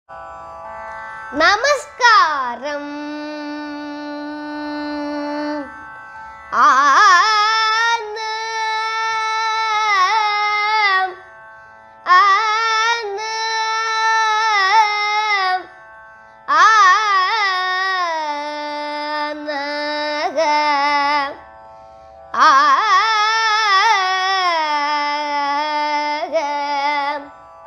நமஸ்காரம் ஆன ஆன ஆன ஆக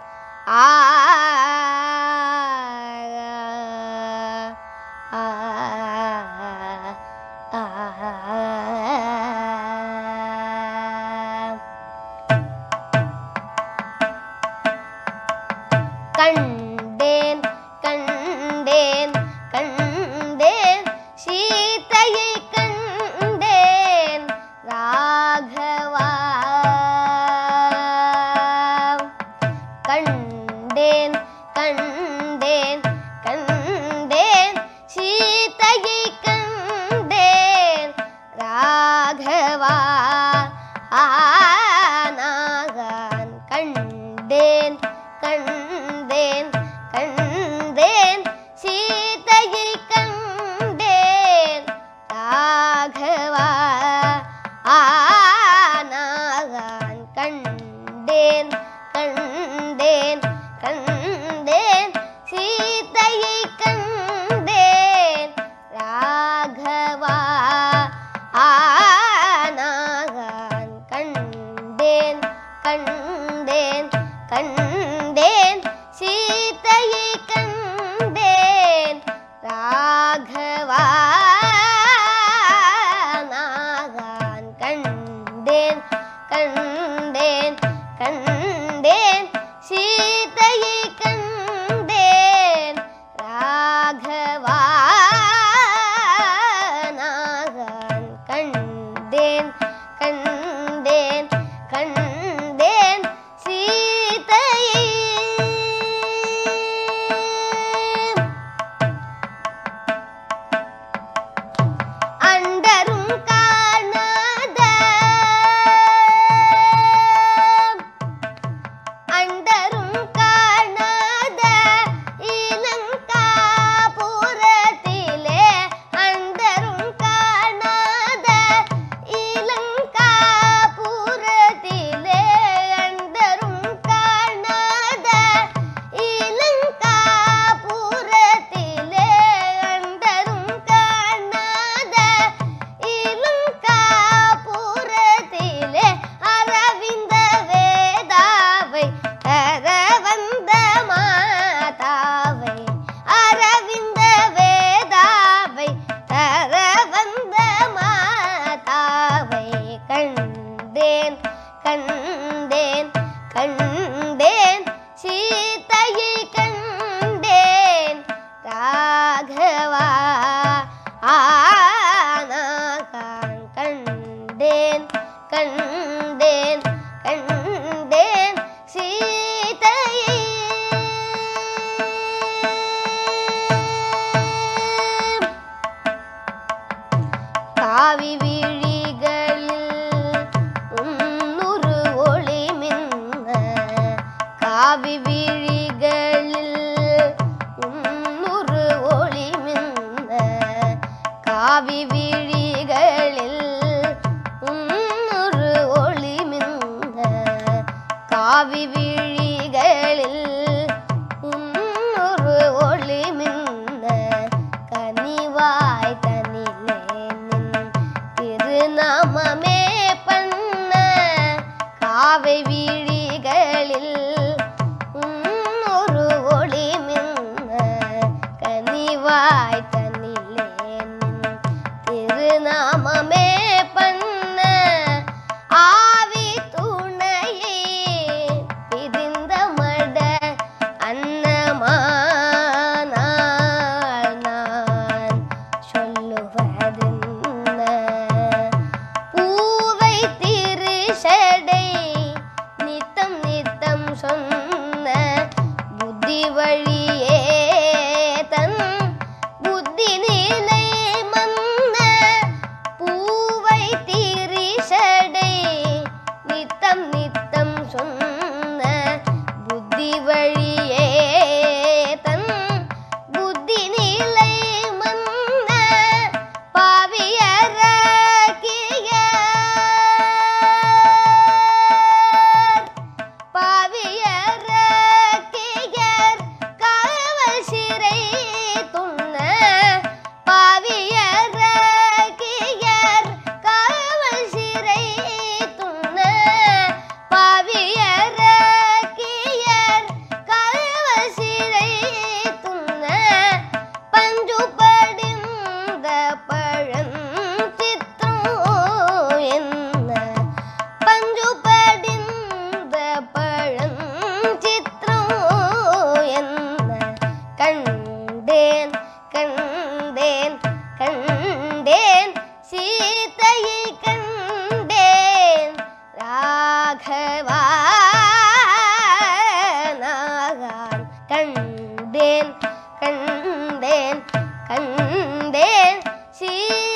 கண்டேன் கண்டேன் கண்டேன் சீதையை கண்டேன் ராகவா கண்டேன் கண்டேன் கண்டேன் சீதையை கண்டேன் ராகவா ஆனாகன் கண்டேன் கண்டேன் கண்டேன் சீதையை கண்டேன் ராகவா ஆனாகன் கண்டேன் கண்டேன் கண்டேன் சீதையை கண்டேன் ராகவா ஆனாகன் கண்டேன் கண்டேன் கண்டேன் சீதையை கண்டேன் ராகவா நாகன் கண்டேன் கண்டேன் கண்டேன் சீதையை கண்டேன் ராகவா நாகன் கண்டேன் கண்டேன் கண்டேன் சீதையை அண்டரும் காணாத அண்டரும் காணாத இலங்காபுரத்திலே அண்டரும் காணாத இலங்காபுரத்திலே அண்டரும் காணாத இலங்காபுரத்திலே அண்டரும் காணாத இலங்காபுரத்திலே அரவிந்த வேதாவை அரவந்த மாதாவை அரவிந்த வேதாவை அரவந்த மாதாவை கண்டேன் கண்டேன் கண்டேன் சீதையை கண்டேன் ராகவா ஆனாகான் கண்டேன் கண்டேன் கண்டேன் சீதையை காவி விழிகளில் உன்னுரு ஒளி மின்ன காவி விழிகளில் உன்னுரு ஒளி மின்ன காவி விழிகளில் உன்னுரு ஒளி மின்ன காவி விழிகளில் உன்னொரு ஒளி மின்ன கனிவாய் தனிலே நின் திருநாமமே பண்ண காவை விழிகளில் உன்னொரு ஒளி மின்ன கனிவாய் தனிலே நின் திருநாமமே பண்ண ஆவி துணையை பிரிந்த மட அன்னமானாள் நான் சொல்லுவதென்ன பூவை திருஷடை நித்தம் நித்தம் சொன்ன புத்தி வழியே தன் புத்தி கண்டேன் கண்டேன் கண்டேன் சீதையை கண்டேன் ராகவா நான் கண்டேன் கண்டேன் கண்டேன் சீ